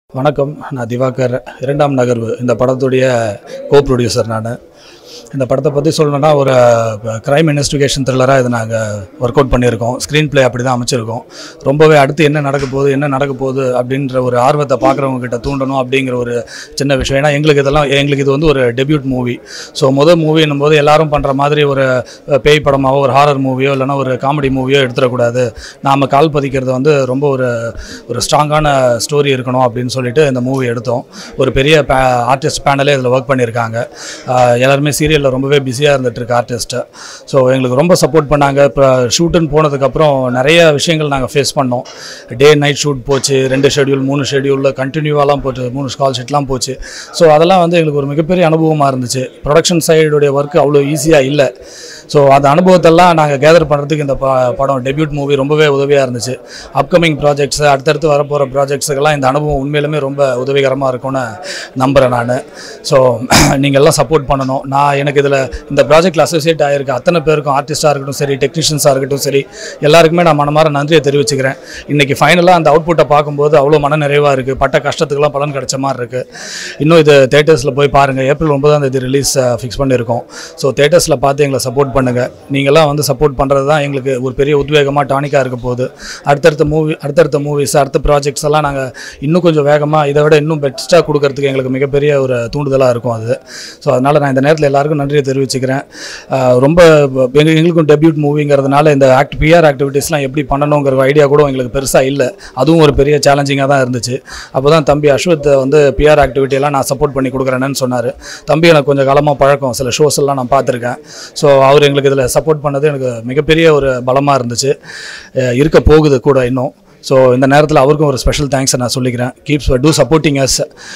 வணக்கம் நான் திவாகர் இரண்டாம் நகர்வு இந்த படத்துடைய கோ ப்ரொடியூசர் நான் இந்த படத்தை பற்றி சொல்லணும்னா ஒரு க்ரைம் இன்வெஸ்டிகேஷன் த்ரில்லராக இதை நாங்கள் ஒர்க் அவுட் பண்ணியிருக்கோம் ஸ்க்ரீன் ப்ளே அப்படி தான் அமைச்சிருக்கோம் ரொம்பவே அடுத்து என்ன நடக்க போகுது என்ன நடக்க போகுது அப்படின்ற ஒரு ஆர்வத்தை பார்க்குறவங்க கிட்ட தூண்டணும் அப்படிங்கிற ஒரு சின்ன விஷயம் ஏன்னா எங்களுக்கு இதெல்லாம் எங்களுக்கு இது வந்து ஒரு டெபியூட் மூவி ஸோ முதல் மூவின்னும் போது எல்லாரும் பண்ணுற மாதிரி ஒரு அஹ், பேய் படமாவோ ஒரு ஹாரர் மூவியோ இல்லைன்னா ஒரு காமெடி மூவியோ எடுத்துடக்கூடாது நாம் கால் பதிக்கிறது வந்து ரொம்ப ஒரு ஒரு ஸ்ட்ராங்கான ஸ்டோரி இருக்கணும் அப்படின்னு சொல்லிட்டு இந்த மூவி எடுத்தோம் ஒரு பெரிய ஆர்டிஸ்ட் பேனலே இதில் ஒர்க் பண்ணியிருக்காங்க ஆஹ் எல்லாருமே சீரியலில் ரொம்பவே பிஸியாக இருந்துட்டு இருக்கு ஆர்டிஸ்ட்டு ஸோ எங்களுக்கு ரொம்ப சப்போர்ட் பண்ணாங்க இப்போ ஷூட்டுன்னு போனதுக்கப்புறம் நிறைய விஷயங்கள் நாங்கள் ஃபேஸ் பண்ணோம் டே நைட் ஷூட் போச்சு ரெண்டு ஷெட்யூல் மூணு ஷெட்யூலில் கண்டினியூவாலாம் போச்சு மூணு கால் ஷீட்லாம் போச்சு ஸோ அதெல்லாம் வந்து எங்களுக்கு ஒரு மிகப்பெரிய அனுபவமாக இருந்துச்சு ப்ரொடக்ஷன் சைடுடைய ஒர்க் அவ்வளோ ஈஸியாக இல்லை ஸோ அந்த அனுபவத்தெல்லாம் நாங்கள் கேதர் பண்ணுறதுக்கு இந்த ப- படம் டெபியூட் மூவி ரொம்பவே உதவியாக இருந்துச்சு அப்கமிங் ப்ராஜெக்ட்ஸ் அடுத்தடுத்து வரப்போகிற ப்ராஜெக்ட்ஸுக்கெல்லாம் இந்த அனுபவம் உண்மையிலுமே ரொம்ப உதவிகரமாக இருக்கும்னு நம்புகிறேன் நான் ஸோ நீங்கள் எல்லாம் சப்போர்ட் பண்ணணும் நான் எனக்கு இதில் இந்த ப்ராஜெக்டில் அசோசியேட் ஆகிருக்க அத்தனை பேருக்கும் ஆர்டிஸ்ட்டாக இருக்கட்டும் சரி டெக்னீஷியன்ஸாக இருக்கட்டும் சரி எல்லாருக்குமே நான் மனமார நன்றியை தெரிவிச்சுக்கிறேன் இன்றைக்கி ஃபைனலாக அந்த அவுட்புட்டை பார்க்கும்போது அவ்வளோ மன நிறைவாக இருக்குது பட்ட கஷ்டத்துக்கெல்லாம் பலன் கிடைச்ச மாதிரி இருக்குது இன்னும் இது தேட்டர்ஸில் போய் பாருங்கள் ஏப்ரல் ஒன்பதாம் தேதி ரிலீஸ் ஃபிக்ஸ் பண்ணியிருக்கோம் ஸோ தேட்டர்ஸில் பார்த்து எங்களை சப்போர்ட் பண்ணுங்கள் நீங்களாம் வந்து சப்போர்ட் பண்ணுறது தான் எங்களுக்கு ஒரு பெரிய உத்வேகமாக டானிக்காக இருக்க போகுது அடுத்தடுத்த மூவி அடுத்தடுத்த மூவிஸ் அடுத்த ப்ராஜெக்ட்ஸ் எல்லாம் நாங்கள் இன்னும் கொஞ்சம் வேகமாக இதை விட இன்னும் பெஸ்ட்டாக கொடுக்கறதுக்கு எங்களுக்கு மிகப்பெரிய ஒரு தூண்டுதலாக இருக்கும் அது ஸோ அதனால் நான் இந்த நேரத்தில் எல்லாருக்கும் நன்றியை தெரிவிச்சுக்கிறேன் ஆஹ் ரொம்ப எங்க எங்களுக்கும் டெபியூட் மூவிங்கிறதுனால இந்த ஆக்ட் பிஆர் ஆக்டிவிட்டீஸ்லாம் எப்படி பண்ணணுங்கிற ஐடியா கூட எங்களுக்கு பெருசாக இல்லை அதுவும் ஒரு பெரிய சேலஞ்சிங்காக தான் இருந்துச்சு அப்போ தான் தம்பி அஸ்வத் வந்து பிஆர் ஆக்டிவிட்டியெல்லாம் நான் சப்போர்ட் பண்ணி கொடுக்குறேன்னு சொன்னார் தம்பி எனக்கு கொஞ்சம் காலமாக பழக்கம் சில ஷோஸ் எல்லாம் நான் பார்த்துருக்கேன் ஸோ அவர் எங்களுக்கு இதில் சப்போர்ட் பண்ணது எனக்கு மிகப்பெரிய ஒரு பலமாக இருந்துச்சு அஹ் இருக்க போகுது கூட இன்னும் ஸோ இந்த நேரத்தில் அவருக்கும் ஒரு ஸ்பெஷல் தேங்க்ஸை நான் சொல்லிக்கிறேன் கீப்ஸ் டூ சப்போர்ட்டிங் அஸ்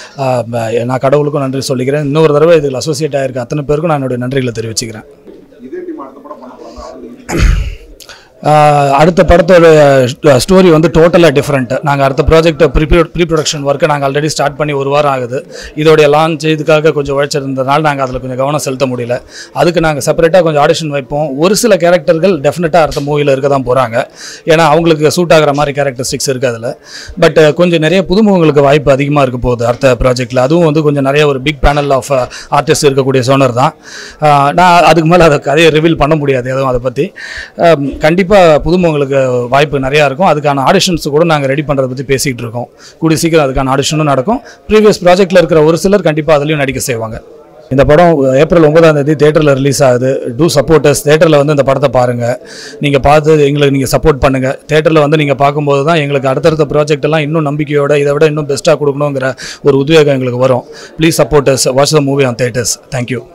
நான் கடவுளுக்கும் நன்றி சொல்லிக்கிறேன் இன்னொரு தடவை இதில் அசோசியேட் ஆகிருக்க அத்தனை பேருக்கும் நான் என்னுடைய நன்றிகளை தெரிவிச்சுக்கிறேன் இதே டீம் அடுத்த படம் பண்ண போறாங்க ஆஹ் அடுத்த படத்தோட ஸ்டோரி வந்து டோட்டலாக டிஃப்ரெண்ட் நாங்கள் அடுத்த ப்ராஜெக்ட் ப்ரீ ப்ரீ ப்ரொடக்ஷன் ஒர்க்கை நாங்கள் ஆல்ரெடி ஸ்டார்ட் பண்ணி ஒரு வாரம் ஆகுது இதோடைய லான்ச் இதுக்காக கொஞ்சம் உழைச்சிருந்ததுனால நாங்கள் அதில் கொஞ்சம் கவனம் செலுத்த முடியல அதுக்கு நாங்கள் செப்பரேட்டாக கொஞ்சம் ஆடிஷன் வைப்போம் ஒரு சில கேரக்டர்கள் டெஃபினட்டாக அடுத்த மூவியில் இருக்க தான் போகிறாங்க ஏன்னா அவங்களுக்கு சூட் ஆகிற மாதிரி கேரக்டரிஸ்டிக்ஸ் இருக்குது அதில் பட் கொஞ்சம் நிறைய புதுமுகங்களுக்கு வாய்ப்பு அதிகமாக இருக்க போகுது அடுத்த ப்ராஜெக்ட்டில் அதுவும் வந்து கொஞ்சம் நிறைய ஒரு பிக் பேனல் ஆஃப் ஆர்டிஸ்ட் இருக்கக்கூடிய சோனர் தான் ஆஹ் நான் அதுக்கு மேலே அதை கதையை ரிவீல் பண்ண முடியாது எதுவும் அதை பற்றி கண்டிப்பாக புதுமுகங்களுக்கு வாய்ப்பு நிறையா இருக்கும் அதுக்கான ஆடிஷன்ஸ் கூட நாங்கள் ரெடி பண்ணுறதை பற்றி பேசிகிட்டு இருக்கோம் கூடிய சீக்கிரம் அதுக்கான ஆடிஷனும் நடக்கும் ப்ரீவியஸ் ப்ராஜெக்ட்டில் இருக்கிற ஒரு சிலர் கண்டிப்பாக அதுலேயும் நடிக்க செய்வாங்க இந்த படம் ஏப்ரல் ஒன்பதாம் தேதி தேட்டரில் ரிலீஸ் ஆகுது டூ சப்போர்ட்டர்ஸ் தேட்டரில் வந்து இந்த படத்தை பாருங்கள் நீங்கள் பார்த்து எங்களுக்கு நீங்கள் சப்போர்ட் பண்ணுங்கள் தேட்டரில் வந்து நீங்கள் பார்க்கும்போது தான் எங்களுக்கு அடுத்தடுத்த ப்ராஜெக்ட் எல்லாம் இன்னும் நம்பிக்கையோட இதை விட இன்னும் பெஸ்ட்டாக கொடுக்கணுங்கிற ஒரு உத்வேகம் எங்களுக்கு வரும் please supporters watch the movie on theatres thank you